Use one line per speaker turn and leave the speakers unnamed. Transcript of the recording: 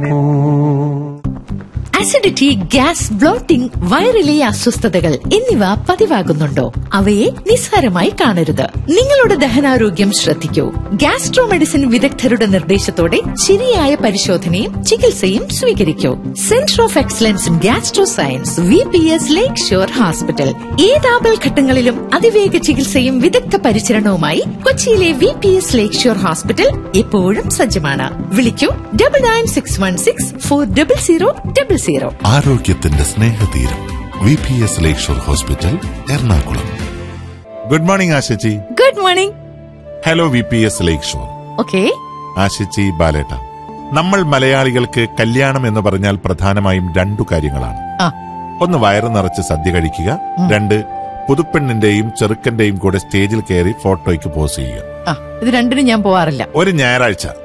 കണ്ണിൽ
acidity gas blotting വയറിലെ അസ്വസ്ഥതകൾ എന്നിവ പതിവാകുന്നുണ്ടോ അവയെ നിസ്സാരമായി കാണരുത് നിങ്ങളുടെ ദഹനാരോഗ്യം ശ്രദ്ധിക്കൂ ഗ്യാസ്ട്രോ മെഡിസിൻ വിദഗ്ധരുടെ നിർദ്ദേശത്തോടെ ശരിയായ പരിശോധനയും ചികിത്സയും സ്വീകരിക്കൂ centre of excellence in gastro science V P S Lake Shore hospital ഏതാപൽ ഘട്ടങ്ങളിലും അതിവേഗ ചികിത്സയും വിദഗ്ധ പരിചരണവുമായി കൊച്ചിയിലെ V P S Lake Shore hospital എപ്പോഴും സജ്ജമാണ് വിളിക്കൂ double nine six one six four double zero double zero
ആരോഗ്യത്തിന്റെ സ്നേഹതീരം V P S Lakeshore hospital Ernakulam good morning ആശച്ചി
good morning
hello V P S Lake Shore
okay
ആശച്ചി ബാലേട്ട നമ്മൾ മലയാളികൾക്ക് കല്യാണം എന്ന് പറഞ്ഞാൽ പ്രധാനമായും രണ്ടു കാര്യങ്ങളാണ്
ആ
ഒന്ന് വയറ് നിറച്ച് സദ്യ കഴിക്കുക രണ്ട് പുതുപ്പെണ്ണിന്റെയും ചെറുക്കന്റെയും കൂടെ സ്റ്റേജിൽ കയറി ഫോട്ടോയ്ക്ക് പോസ് ചെയ്യുക
ആ ഇത് രണ്ടിനും ഞാൻ പോവാറില്ല
ഒരു ഞായറാഴ്ച